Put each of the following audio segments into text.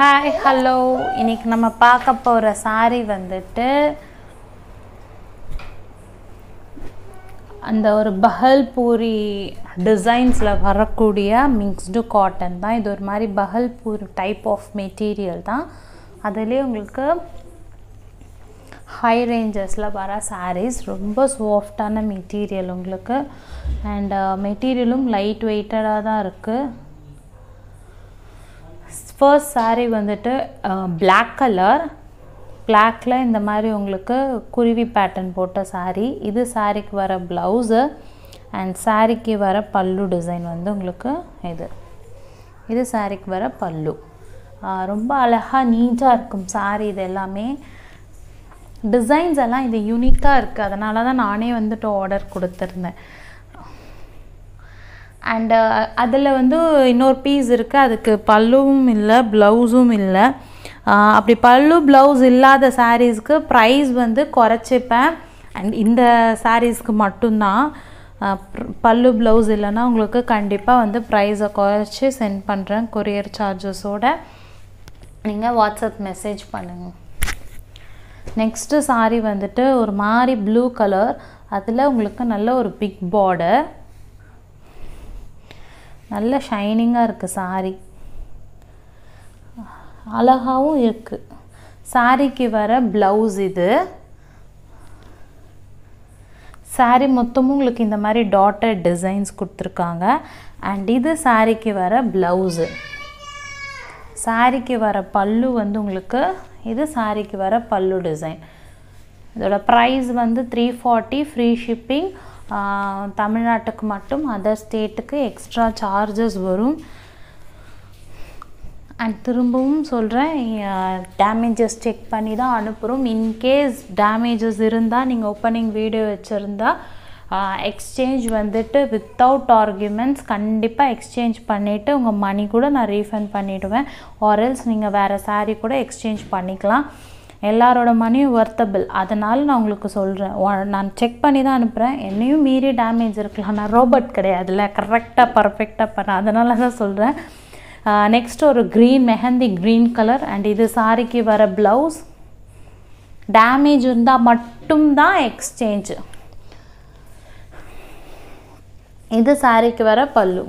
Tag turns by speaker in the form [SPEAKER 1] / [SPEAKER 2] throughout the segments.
[SPEAKER 1] hi hello இன்னைக்கு நம்ம பார்க்க போகிற saree வந்துட்டு அந்த ஒரு பஹல்பூரி டிசைன்ஸில் வரக்கூடிய மிக்ஸ்டு காட்டன் தான் இது ஒரு மாதிரி பஹல்பூர் டைப் ஆஃப் மெட்டீரியல் தான் அதுலேயே உங்களுக்கு ஹை ரேஞ்சஸில் வர sarees ரொம்ப சாஃப்டான மெட்டீரியல் உங்களுக்கு அண்ட் மெட்டீரியலும் லைட் வெயிட்டடாக தான் இருக்குது ஃபர்ஸ்ட் saree வந்துட்டு பிளாக் கலர் பிளாக்ல இந்த மாதிரி உங்களுக்கு குருவி பேட்டர்ன் போட்ட saree இது சாரிக்கு வர ப்ளவுஸு அண்ட் சாரிக்கு வர பல்லு டிசைன் வந்து உங்களுக்கு இது இது சாரிக்கு வர பல்லு ஆஹ் ரொம்ப அழகாக நீட்டாக இருக்கும் saree இது எல்லாமே டிசைன்ஸ் எல்லாம் இது யூனிக்காக இருக்குது அதனால தான் நானே வந்துட்டு ஆர்டர் கொடுத்துருந்தேன் அண்டு அதில் வந்து இன்னொரு பீஸ் இருக்குது அதுக்கு பல்லுவும் இல்லை ப்ளவுஸும் இல்லை ஆஹ் அப்படி பல்லு ப்ளவுஸ் இல்லாத சாரீஸ்க்கு ப்ரைஸ் வந்து குறைச்சிப்பேன் அண்ட் இந்த சாரீஸ்க்கு மட்டும்தான் ஆஹ் pr- பல்லு ப்ளவுஸ் இல்லைன்னா உங்களுக்கு கண்டிப்பாக வந்து ப்ரைஸை குறைச்சி சென்ட் பண்ணுறேன் கொரியர் சார்ஜஸோட நீங்கள் வாட்ஸ்அப் மெசேஜ் பண்ணுங்கள் நெக்ஸ்ட்டு saree வந்துட்டு ஒரு மாதிரி ப்ளூ கலர் அதில் உங்களுக்கு நல்ல ஒரு பிக் பார்டர் நல்ல ஷைனிங்காக இருக்குது saree அழகாகவும் இருக்குது சாரிக்கு வர ப்ளவுஸ் இது saree மொத்தமும் உங்களுக்கு இந்த மாதிரி டாட்டட் டிசைன்ஸ் கொடுத்துருக்காங்க அண்ட் இது சாரிக்கு வர ப்ளவுஸு சாரிக்கு வர பல்லு வந்து உங்களுக்கு இது சாரிக்கு வர பல்லு டிசைன் இதோட ப்ரைஸ் வந்து த்ரீ ஃபார்ட்டி ஃப்ரீ ஷிப்பிங் தமிழ்நாட்டுக்கு மட்டும் அதர் ஸ்டேட்டுக்கு எக்ஸ்ட்ரா சார்ஜஸ் வரும் அண்ட் திரும்பவும் சொல்கிறேன் டேமேஜஸ் செக் பண்ணி தான் அனுப்புகிறோம் இன்கேஸ் டேமேஜஸ் இருந்தால் நீங்கள் ஓப்பனிங் வீடியோ வச்சுருந்தா எக்ஸ்சேஞ்ச் வந்துட்டு வித்தவுட் ஆர்குமெண்ட்ஸ் கண்டிப்பாக எக்ஸ்சேஞ்ச் பண்ணிவிட்டு உங்கள் மணி கூட நான் ரீஃபண்ட் பண்ணிவிடுவேன் ஆர்எல்ஸ் நீங்கள் வேறு saree கூட எக்ஸ்சேஞ்ச் பண்ணிக்கலாம் எல்லாரோட மணியும் ஒர்த்தபிள் அதனால் நான் உங்களுக்கு சொல்கிறேன் நான் செக் பண்ணி தான் அனுப்புகிறேன் என்னையும் மீறி டேமேஜ் இருக்கலாம் நான் ரோபோட் கிடையாதுல்ல கரெக்டாக பர்ஃபெக்டாக பண்ண அதனால தான் சொல்கிறேன் நெக்ஸ்ட் ஒரு green mehndi green colour and இது சாரிக்கு வர ப்ளவுஸ் டேமேஜ் இருந்தால் மட்டும்தான் எக்ஸ்சேஞ்சு இது சாரிக்கு வர பல்லு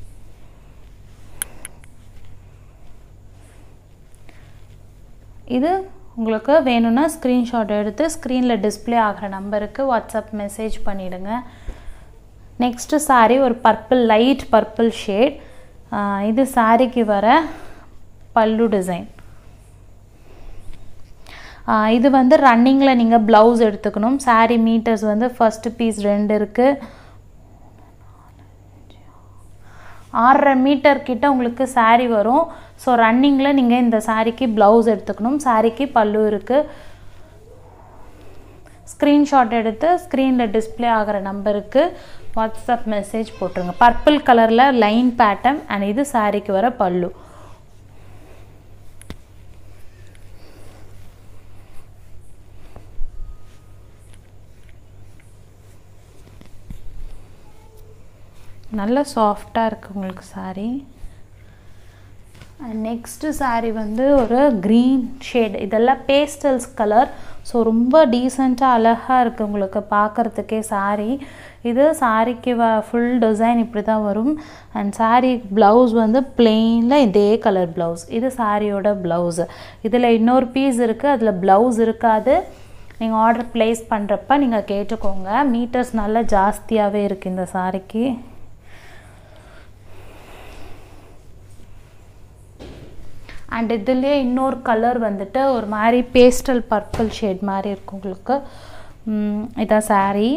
[SPEAKER 1] இது உங்களுக்கு வேணும்னா ஸ்க்ரீன்ஷாட் எடுத்து ஸ்க்ரீனில் டிஸ்ப்ளே ஆகிற நம்பருக்கு வாட்ஸ்அப் மெசேஜ் பண்ணிவிடுங்க நெக்ஸ்ட்டு saree ஒரு பர்பிள் லைட் பர்பிள் ஷேட் இது சாரிக்கு வர பல்லு டிசைன் இது வந்து ரன்னிங்கில் நீங்கள் ப்ளவுஸ் எடுத்துக்கணும் saree மீட்டர்ஸ் வந்து ஃபஸ்ட்டு பீஸ் ரெண்டு இருக்குது ஆறரை மீட்டர் கிட்ட உங்களுக்கு saree வரும் ஸோ ரன்னிங்கில் நீங்கள் இந்த சாரிக்கு ப்ளவுஸ் எடுத்துக்கணும் சாரிக்கு பல்லு இருக்குது ஸ்க்ரீன்ஷாட் எடுத்து ஸ்க்ரீனில் டிஸ்ப்ளே ஆகிற நம்பருக்கு வாட்ஸ்அப் மெசேஜ் போட்டுருங்க பர்பிள் கலரில் லைன் பேட்டர்ன் அண்ட் இது சாரிக்கு வர பல்லு நல்ல சாஃப்டாக இருக்குது உங்களுக்கு saree நெக்ஸ்ட்டு saree வந்து ஒரு க்ரீன் ஷேட் இதெல்லாம் பேஸ்டல்ஸ் கலர் ஸோ ரொம்ப டீசெண்டாக அழகாக இருக்குது உங்களுக்கு பார்க்குறதுக்கே saree இது சாரிக்கு வ ஃபுல் டிசைன் இப்படி தான் வரும் அண்ட் saree ப்ளவுஸ் வந்து பிளெயினில் இதே கலர் ப்ளவுஸ் இது சாரியோட ப்ளவுஸு இதில் இன்னொரு பீஸ் இருக்குது அதில் ப்ளவுஸ் இருக்காது நீங்கள் ஆர்டர் ப்ளேஸ் பண்ணுறப்ப நீங்கள் கேட்டுக்கோங்க மீட்டர்ஸ் நல்லா ஜாஸ்தியாகவே இருக்குது இந்த சாரிக்கு அண்ட் இதுலேயே இன்னொரு கலர் வந்துட்டு ஒரு மாதிரி பேஸ்டல் பர்பிள் ஷேட் மாதிரி இருக்கும் உங்களுக்கு ம், இதான் saree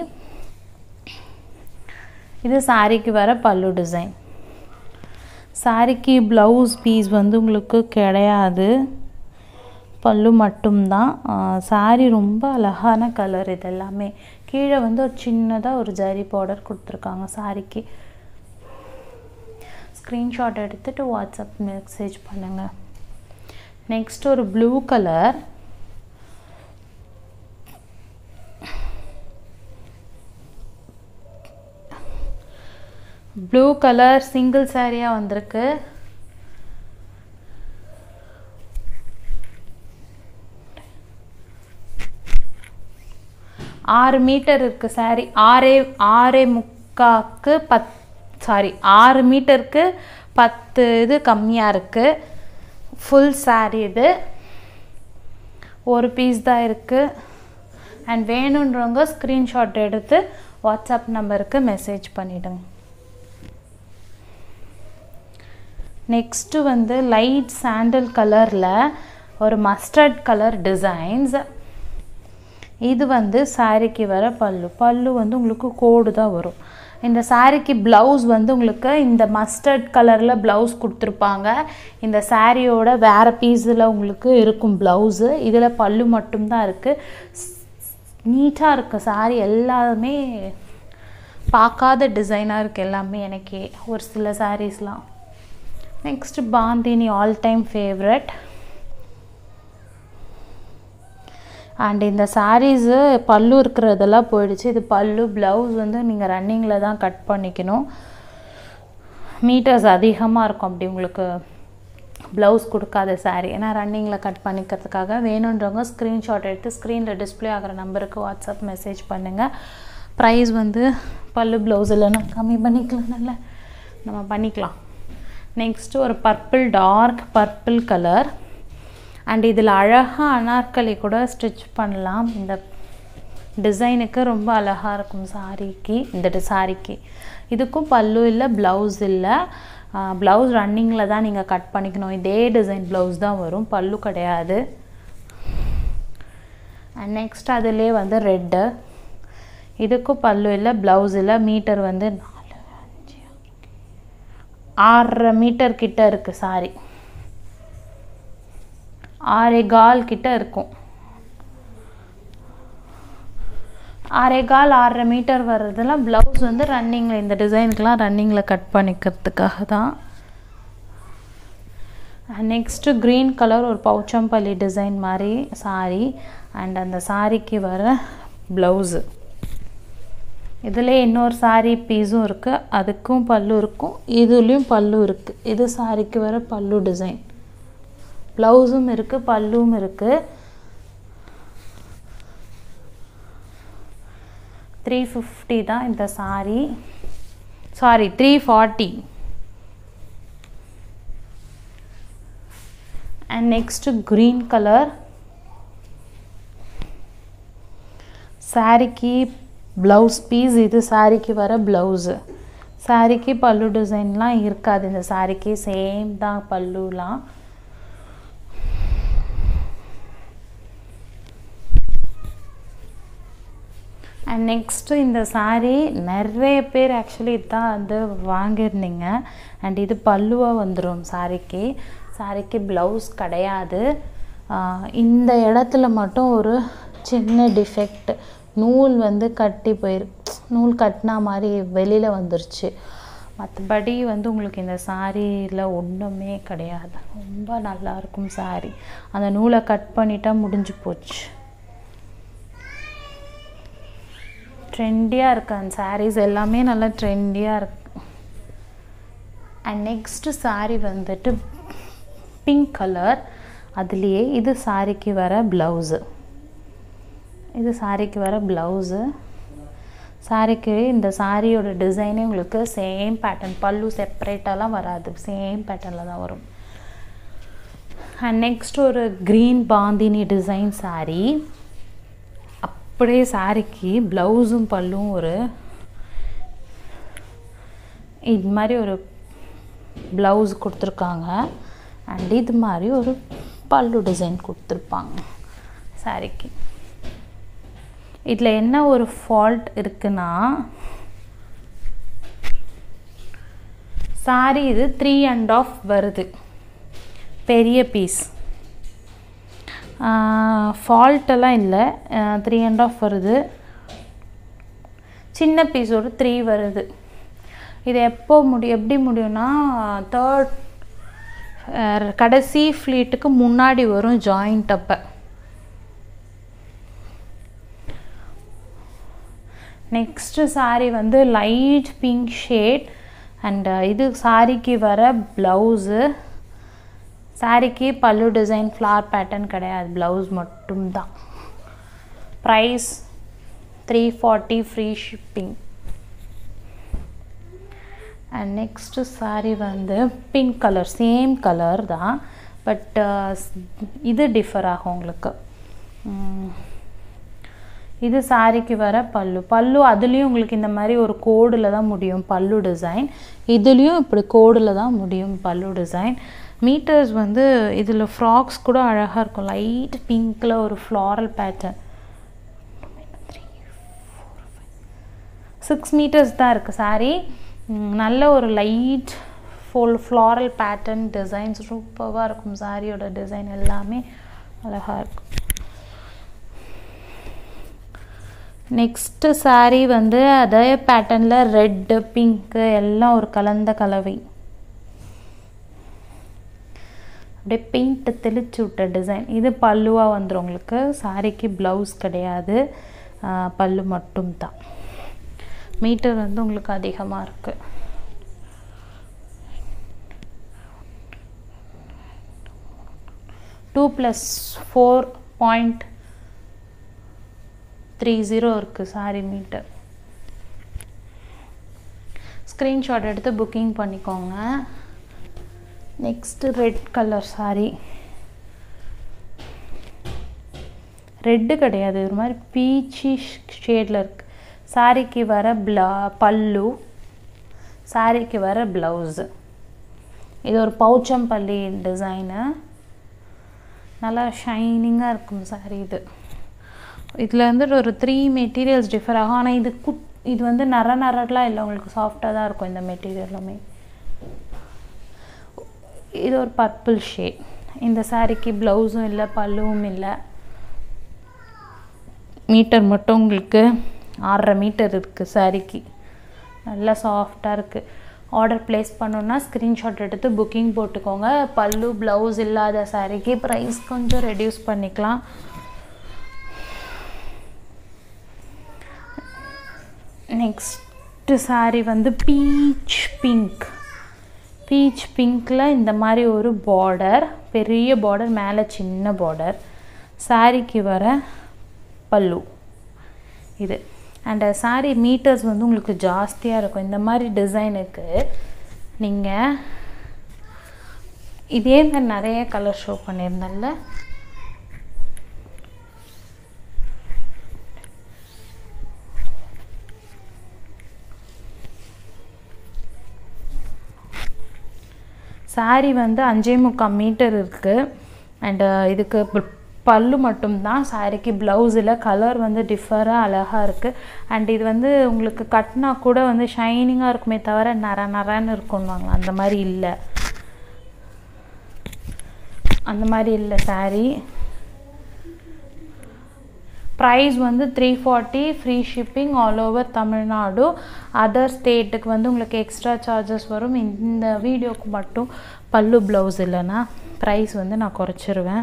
[SPEAKER 1] இது சாரிக்கு வர பல்லு டிசைன் சாரிக்கு ப்ளவுஸ் பீஸ் வந்து உங்களுக்கு கிடையாது பல்லு மட்டும்தான் saree ரொம்ப அழகான கலர் இது எல்லாமே கீழே வந்து ஒரு சின்னதாக ஒரு ஜரி பார்டர் கொடுத்துருக்காங்க சாரிக்கு ஸ்க்ரீன்ஷாட் எடுத்துகிட்டு வாட்ஸ்அப் மெசேஜ் பண்ணுங்கள் நெக்ஸ்ட் ஒரு blue colour blue colour single சாரியாக வந்திருக்கு ஆறு மீட்டர் இருக்குது சாரி ஆறே ஆறே முக்காக்கு பத் சாரி ஆறு மீட்டருக்கு பத்து இது கம்மியாக இருக்குது ஃபுல் சாரி இது ஒரு பீஸ் தான் இருக்குது அண்ட் வேணுன்றவங்க ஸ்க்ரீன்ஷாட் எடுத்து வாட்ஸ்அப் நம்பருக்கு மெசேஜ் பண்ணிவிடுங்க நெக்ஸ்ட்டு வந்து லைட் சாண்டல் கலரில் ஒரு மஸ்டர்ட் கலர் டிசைன்ஸ் இது வந்து சாரிக்கு வர பல்லு பல்லு வந்து உங்களுக்கு கோடு தான் வரும் இந்த சாரிக்கு ப்ளவுஸ் வந்து உங்களுக்கு இந்த மஸ்டர்ட் கலரில் ப்ளவுஸ் கொடுத்துருப்பாங்க இந்த சாரியோட வேறு பீஸில் உங்களுக்கு இருக்கும் ப்ளவுஸு இதில் பல்லு மட்டும்தான் இருக்குது நீட்டாக இருக்குது சாரி எல்லாமே பார்க்காத டிசைனாக இருக்குது எல்லாமே எனக்கே ஒரு சில சாரீஸ்லாம் next bandhani all time favourite and இந்த சாரீஸு பல்லு இருக்கிறதெல்லாம் போயிடுச்சு இது பல்லு ப்ளவுஸ் வந்து நீங்கள் ரன்னிங்கில் தான் கட் பண்ணிக்கணும் மீட்டர்ஸ் அதிகமாக இருக்கும் அப்படி உங்களுக்கு ப்ளவுஸ் கொடுக்காத சாரீ ஏன்னா ரன்னிங்கில் கட் பண்ணிக்கிறதுக்காக வேணுன்றவங்க ஸ்க்ரீன்ஷாட் எடுத்து ஸ்க்ரீனில் டிஸ்பிளே ஆகிற நம்பருக்கு வாட்ஸ்அப் மெசேஜ் பண்ணுங்கள் ப்ரைஸ் வந்து பல்லு ப்ளவுஸ் இல்லைன்னா கம்மி பண்ணிக்கலாம் நல்ல நம்ம பண்ணிக்கலாம் நெக்ஸ்ட்டு ஒரு purple dark purple colour and இதில் அழகாக அனார்கலி கூட ஸ்டிச் பண்ணலாம் இந்த டிசைனுக்கு ரொம்ப அழகாக இருக்கும் சாரிக்கு இந்த சாரிக்கு இதுக்கும் பல்லு இல்லை ப்ளவுஸ் இல்லை ப்ளவுஸ் ரன்னிங்கில் தான் நீங்கள் கட் பண்ணிக்கணும் இதே டிசைன் ப்ளவுஸ் தான் வரும் பல்லு கிடையாது அண்ட் நெக்ஸ்ட் அதிலே வந்து ரெட்டு இதுக்கும் பல்லு இல்லை ப்ளவுஸ் இல்லை மீட்டர் வந்து நாலு அஞ்சு ஆறரை மீட்டர் கிட்ட இருக்குது சாரி ஆறே கால் கிட்ட இருக்கும் ஆறே கால் ஆறரை மீட்டர் வர்றதுலாம் ப்ளவுஸ் வந்து ரன்னிங்கில் இந்த டிசைனுக்கெலாம் ரன்னிங்கில் கட் பண்ணிக்கிறதுக்காக தான் நெக்ஸ்ட்டு க்ரீன் கலர் ஒரு பவுச்சம்பள்ளி டிசைன் மாதிரி சாரி அண்ட் அந்த சாரிக்கு வர ப்ளவுஸு இதில் இன்னொரு சாரி பீஸும் இருக்குது அதுக்கும் பல்லு இருக்கும் இதுலேயும் பல்லு இருக்குது இது சாரிக்கு வர பல்லு டிசைன் ப்ளவுஸும் இருக்குது பல்லும் இருக்குது த்ரீ ஃபிஃப்டி தான் இந்த sari sorry three forty and next green colour சாரிக்கு ப்ளவுஸ் பீஸ் இது சாரிக்கு வர ப்ளவுஸு சாரிக்கு பல்லு டிசைன்லாம் இருக்காது இந்த சாரிக்கு சேம் தான் பல்லுலாம் அண்ட் நெக்ஸ்ட்டு இந்த சாரீ நிறைய பேர் ஆக்சுவலி இதான் வந்து வாங்கியிருந்தீங்க அண்ட் இது பல்லுவாக வந்துடும் சாரிக்கு சாரிக்கு ப்ளவுஸ் கிடையாது இந்த இடத்துல மட்டும் ஒரு சின்ன டிஃபெக்ட் நூல் வந்து கட்டி போயிரு நூல் கட்டினா மாதிரி வெளியில் வந்துருச்சு மற்றபடி வந்து உங்களுக்கு இந்த சாரியில் ஒன்றுமே கிடையாது ரொம்ப நல்லாயிருக்கும் சாரி அந்த நூலை கட் பண்ணிட்டா முடிஞ்சு போச்சு ட்ரெண்டியாக இருக்கு அந்த சாரீஸ் எல்லாமே நல்லா ட்ரெண்டியாக இருக்கு அண்ட் நெக்ஸ்ட்டு சாரீ வந்துட்டு பிங்க் கலர் அதுலேயே இது சாரிக்கு வர ப்ளவுஸு இது சாரிக்கு வர ப்ளவுஸு சாரிக்கு இந்த சாரியோட டிசைனே உங்களுக்கு சேம் பேட்டர்ன் பல்லு செப்பரேட்டாலாம் வராது சேம் பேட்டர்னில் தான் வரும் அண்ட் நெக்ஸ்ட் ஒரு க்ரீன் பாந்தினி டிசைன் சாரீ அப்படியே சாரிக்கு ப்ளவுஸும் பல்லும் ஒரு இது மாதிரி ஒரு ப்ளவுஸ் கொடுத்துருக்காங்க அண்ட் இது மாதிரி ஒரு பல்லு டிசைன் கொடுத்துருப்பாங்க சாரிக்கு இதில் என்ன ஒரு ஃபால்ட் இருக்குன்னா சாரி இது த்ரீ அண்ட் ஆஃப் வருது பெரிய பீஸ் ஃபால்ட்டெல்லாம் இல்லை த்ரீ அண்ட் ஆஃப் வருது சின்ன பீஸ் ஒரு த்ரீ வருது இது எப்போ முடியும் எப்படி முடியும்னா தேர்ட் கடைசி ஃப்ளீட்டுக்கு முன்னாடி வரும் ஜாயிண்ட் அப்போ நெக்ஸ்ட்டு சாரீ வந்து லைட் பிங்க் ஷேட் அண்ட் இது சாரிக்கு வர ப்ளவுஸு சாரிக்கு பல்லு டிசைன் ஃப்ளார் பேட்டர்ன் கிடையாது ப்ளவுஸ் மட்டும்தான் price three forty free shipping and next sari வந்து பிங்க் கலர் சேம் கலர் தான் பட் இது டிஃபர் ஆகும் உங்களுக்கு இது சாரிக்கு வர பல்லு பல்லு அதுலேயும் உங்களுக்கு இந்த மாதிரி ஒரு கோடில் தான் முடியும் பல்லு டிசைன் இதுலேயும் இப்படி கோடில் தான் முடியும் பல்லு டிசைன் மீட்டர்ஸ் வந்து இதில் ஃப்ராக்ஸ் கூட அழகாக இருக்கும் லைட் பிங்க்கில் ஒரு ஃப்ளாரல் பேட்டர்ன் சிக்ஸ் மீட்டர்ஸ் தான் இருக்குது சாரீ நல்ல ஒரு light full floral pattern designs சூப்பராக இருக்கும் சாரியோட டிசைன் எல்லாமே அழகாக இருக்கும் நெக்ஸ்ட்டு சாரீ வந்து அதே பேட்டர்னில் ரெட்டு பிங்க்கு எல்லாம் ஒரு கலந்த கலவை அப்படியே பெயிண்ட்டை தெளிச்சு விட்ட டிசைன் இது பல்லுவாக வந்துடும் உங்களுக்கு சாரிக்கு ப்ளவுஸ் கிடையாது பல்லு மட்டும்தான் மீட்டர் வந்து உங்களுக்கு அதிகமாக இருக்குது two plus four point three zero இருக்குது சாரி மீட்டர் ஸ்க்ரீன்ஷாட் எடுத்து புக்கிங் பண்ணிக்கோங்க next red colour sari red கிடையாது ஒரு மாதிரி பீச்சி ஷேடில் இருக்குது சாரிக்கு வர ப்ளா பல்லு சாரிக்கு வர ப்ளவுஸு இது ஒரு பவுச்சம்பள்ளி டிசைனு நல்லா ஷைனிங்காக இருக்கும் சாரி இது இதில் வந்துட்டு ஒரு த்ரீ மெட்டீரியல்ஸ் டிஃபர் ஆகும் ஆனால் இது குட் இது வந்து நர நரலாம் இல்லை உங்களுக்கு சாஃப்டாக தான் இருக்கும் இந்த மெட்டீரியல் எல்லாமே இது ஒரு பர்பிள் ஷேட் இந்த சாரிக்கு ப்ளவுஸும் இல்லை பல்லுவும் இல்லை மீட்டர் மட்டும் உங்களுக்கு ஆறரை மீட்டர் இருக்குது சாரிக்கு நல்லா சாஃப்டாக இருக்குது ஆர்டர் ப்ளேஸ் பண்ணோன்னா ஸ்க்ரீன்ஷாட் எடுத்து புக்கிங் போட்டுக்கோங்க பல்லு ப்ளவுஸ் இல்லாத சாரிக்கு ப்ரைஸ் கொஞ்சம் ரெடியூஸ் பண்ணிக்கலாம் நெக்ஸ்ட்டு சாரி வந்து பீச் பிங்க் பீச் பிங்க்கில் இந்த மாதிரி ஒரு பார்டர் பெரிய பார்டர் மேலே சின்ன பார்டர் சாரிக்கு வர பல்லு இது அண்ட் சாரீ மீட்டர்ஸ் வந்து உங்களுக்கு ஜாஸ்தியாக இருக்கும் இந்த மாதிரி டிசைனுக்கு நீங்கள் இதே மாதிரி நிறைய கலர் ஷோ பண்ணியிருந்தேன்ல சாரீ வந்து அஞ்சே முக்கால் மீட்டர் இருக்குது அண்டு இதுக்கு பல்லு மட்டும்தான் சாரிக்கு ப்ளவுஸில் கலர் வந்து டிஃபராக அழகாக இருக்குது அண்ட் இது வந்து உங்களுக்கு கட்டினா கூட வந்து ஷைனிங்காக இருக்குமே தவிர நர நரன்னு இருக்கும்வாங்க அந்த மாதிரி இல்லை அந்த மாதிரி இல்லை சாரீ ப்ரைஸ் வந்து three forty free shipping all over Tamil Nadu other ஸ்டேட்டுக்கு வந்து உங்களுக்கு எக்ஸ்ட்ரா சார்ஜஸ் வரும் இந்த வீடியோக்கு மட்டும் பல்லு ப்ளவுஸ் இல்லைன்னா ப்ரைஸ் வந்து நான் குறைச்சிருவேன்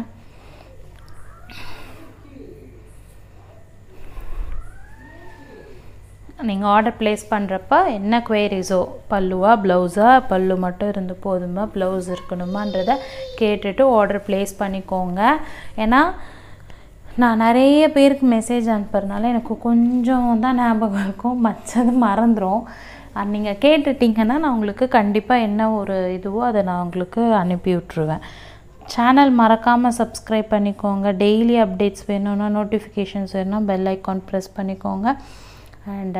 [SPEAKER 1] நீங்கள் ஆர்டர் ப்ளேஸ் பண்ணுறப்ப என்ன குவேரிஸோ பல்லுவா ப்ளவுஸா பல்லு மட்டும் இருந்து போதுமா ப்ளவுஸ் இருக்கணுமான்றதை கேட்டுட்டு ஆர்டர் ப்ளேஸ் பண்ணிக்கோங்க ஏன்னா நான் நிறைய பேருக்கு மெசேஜ் அனுப்புறதுனால எனக்கு கொஞ்சம் தான் ஞாபகம் இருக்கும் மற்றது மறந்துடும் நீங்கள் கேட்டுட்டிங்கன்னா நான் உங்களுக்கு கண்டிப்பாக என்ன ஒரு இதுவோ அதை நான் உங்களுக்கு அனுப்பி விட்ருவேன் சேனல் மறக்காமல் சப்ஸ்கிரைப் பண்ணிக்கோங்க டெய்லி அப்டேட்ஸ் வேணும்னா நோட்டிஃபிகேஷன்ஸ் வேணும்னா பெல் ஐக்கான் ப்ரெஸ் பண்ணிக்கோங்க அண்ட்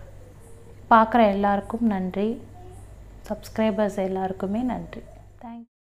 [SPEAKER 1] பார்க்குற எல்லாருக்கும் நன்றி சப்ஸ்கிரைபர்ஸ் எல்லாருக்குமே நன்றி தேங்க்